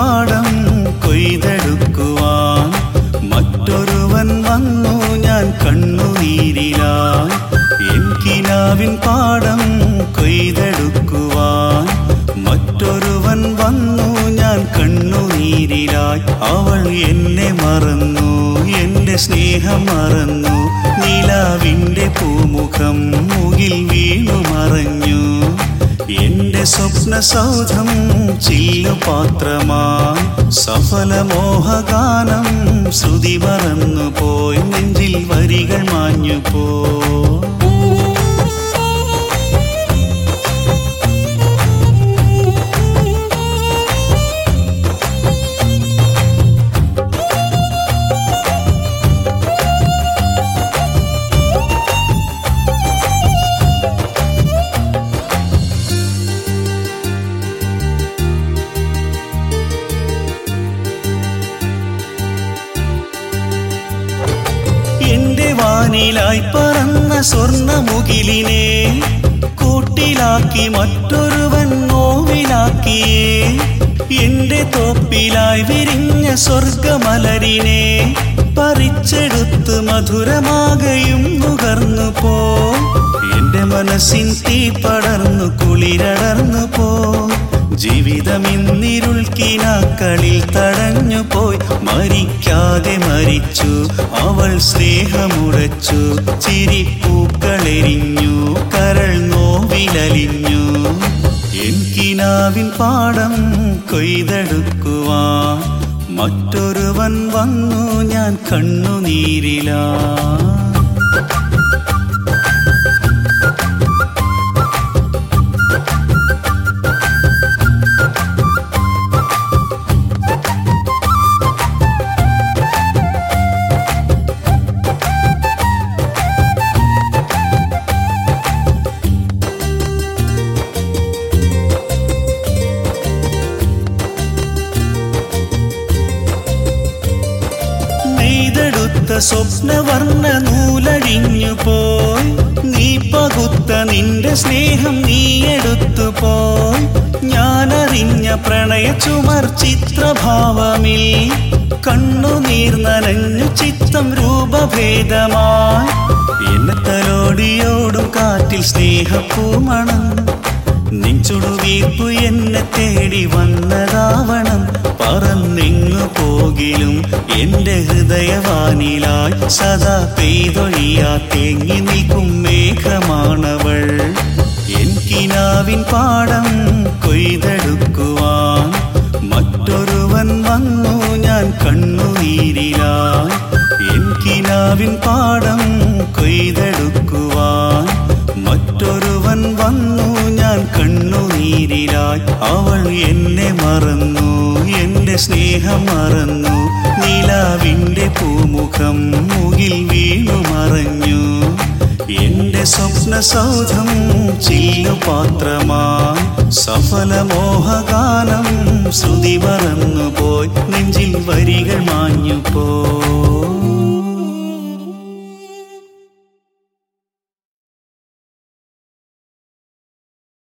പാടം കൊയ്തെടുക്കുവാൻ മറ്റൊരുവൻ വന്നു ഞാൻ കണ്ണുനീരിലായി എൻ കിനാവിൻ പാടം കൊയ്തെടുക്കുവാൻ മറ്റൊരുവൻ വന്നു ഞാൻ കണ്ണുനീരിലായി അവൾ എന്നെ മറന്നു എന്റെ സ്നേഹം മറന്നു നിലാവിന്റെ പൂമുഖം മുകിൽ വീണു മറഞ്ഞു എന്റെ സ്വപ്ന സൗധം ചില്ലു പാത്രമായി സഫലമോഹഗാനം ശ്രുതി മറന്നു പോയി നെഞ്ചിൽ വരികൾ മാഞ്ഞു പോ എന്റെ വാനിലായി പറന്ന സ്വർണമുകിലിനെ കൂട്ടിലാക്കി മറ്റൊരുവൻ നോവിലാക്കിയേ എന്റെ തോപ്പിലായി വിരിഞ്ഞ സ്വർഗമലരിനെ പറിച്ചെടുത്ത് മധുരമാകയും നുകർന്നു പോ എന്റെ മനസ്സിൻ തീ പടർന്നു കുളിരടർന്നു പോ ജീവിതമിന്നിരുൾ കിനാക്കളിൽ തടഞ്ഞു പോയി മരിക്കാതെ മരിച്ചു അവൾ സ്നേഹമുടച്ചു ചിരിപ്പൂക്കളെരിഞ്ഞു കരൾ നോവിലലിഞ്ഞു എൻ കിനാവിൻ പാടം കൊയ്തെടുക്കുവാൻ മറ്റൊരുവൻ വന്നു ഞാൻ കണ്ണുനീരിലാ നെയ്തെടുത്ത സ്വപ്നവർണ്ണ നൂലഴിഞ്ഞു പോയി നീ പകുത്ത നിന്റെ സ്നേഹം നീ എടുത്തു പോയി ഞാനറിഞ്ഞ പ്രണയ ചുമർ ചിത്രഭാവമിൽ കണ്ണുനീർ നനഞ്ഞു ചിത്തം രൂപഭേദമായി എന്നെ തലോടിയോടും കാറ്റിൽ സ്നേഹപ്പൂമണം നെഞ്ചുടുവീർപ്പു എന്നെ തേടി വന്നതാവണം പറന്നെങ്ങു പോകിലും എന്റെ ഹൃദയവാനിലായി സദാ പെയ്തൊഴിയാ തേങ്ങി നിൽക്കും മേഘമാണവൾ എൻ കിനാവിൻ പാടം കൊയ്തെടുക്കുവാൻ മറ്റൊരുവൻ വന്നു ഞാൻ കണ്ണുനീരിലായി എൻ കിനാവിൻ പാടം കൊയ്തെടുക്കുവാൻ മറ്റൊരുവൻ വന്നു ഞാൻ കണ്ണുനീരിലായി അവൾ എന്നെ മറന്നു എന്റെ സ്നേഹം മറന്നു നിലാവിന്റെ പൂമുഖം മുകിൽ വീണു മറഞ്ഞു എന്റെ സ്വപ്ന സൗധം ചില്ലു പാത്രമായി സഫലമോഹഗാനം ശ്രുതി മറന്നു പോയി നെഞ്ചിൽ വരികൾ മാഞ്ഞു പോ